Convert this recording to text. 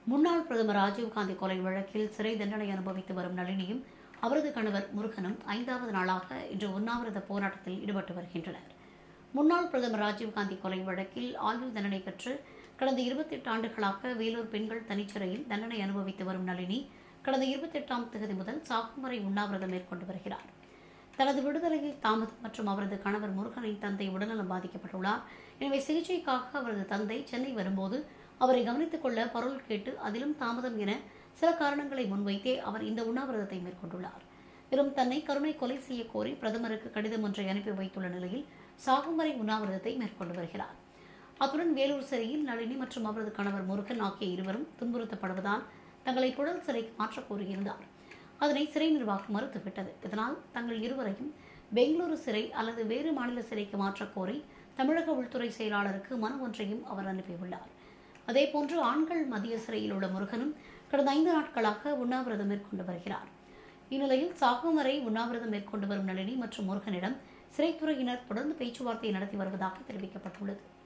முன்னாள் பிரதமர் ராஜீவ்காந்தி கொலை வழக்கில் சிறை தண்டனை அனுபவித்து வரும் நளினியும் அவரது கணவர் முருகனும் ஐந்தாவது நாளாக இன்று உண்ணாவிரத போராட்டத்தில் ஈடுபட்டு வருகின்றனர் முன்னாள் பிரதமர் ராஜீவ்காந்தி கொலை வழக்கில் ஆயுள் தண்டனை பெற்று கடந்த இருபத்தெட்டு ஆண்டுகளாக வேலூர் பெண்கள் தனிச்சிறையில் தண்டனை அனுபவித்து வரும் நளினி கடந்த இருபத்தெட்டாம் தேதி முதல் சாகும் வரை உண்ணாவிரதம் மேற்கொண்டு வருகிறார் தனது விடுதலையில் தாமதம் மற்றும் அவரது கணவர் முருகனின் தந்தை உடல்நலம் பாதிக்கப்பட்டுள்ளார் எனவே சிகிச்சைக்காக அவரது தந்தை சென்னை வரும்போது அவரை கவனித்துக் கொள்ள பரோல் கேட்டு அதிலும் தாமதம் என சில காரணங்களை முன்வைத்தே அவர் இந்த உண்ணாவிரதத்தை மேற்கொண்டுள்ளார் மேலும் தன்னை கருணை கொலை செய்ய கோரி பிரதமருக்கு கடிதம் ஒன்றை அனுப்பி வைத்துள்ள நிலையில் சாகும் வரை உண்ணாவிரதத்தை மேற்கொண்டு வருகிறார் அத்துடன் வேலூர் சிறையில் நளினி மற்றும் அவரது கணவர் முருகன் ஆகிய இருவரும் துன்புறுத்தப்படுவதால் தங்களை புழல் சிறைக்கு மாற்றக் கோரியிருந்தார் அதனை சிறை நிர்வாகம் மறுத்துவிட்டது இதனால் தங்கள் இருவரையும் பெங்களூரு சிறை அல்லது வேறு மாநில சிறைக்கு மாற்றக் கோரி தமிழக உள்துறை செயலாளருக்கு மனு ஒன்றையும் அவர் அனுப்பியுள்ளார் அதேபோன்று ஆண்கள் மத்திய சிறையில் உள்ள முருகனும் கடந்த ஐந்து நாட்களாக உண்ணாவிரதம் மேற்கொண்டு வருகிறார் இந்நிலையில் சாகும் வரை உண்ணாவிரதம் மேற்கொண்டு வரும் நளினி மற்றும் முருகனிடம் சிறைத்துறையினர் தொடர்ந்து பேச்சுவார்த்தை நடத்தி வருவதாக தெரிவிக்கப்பட்டுள்ளது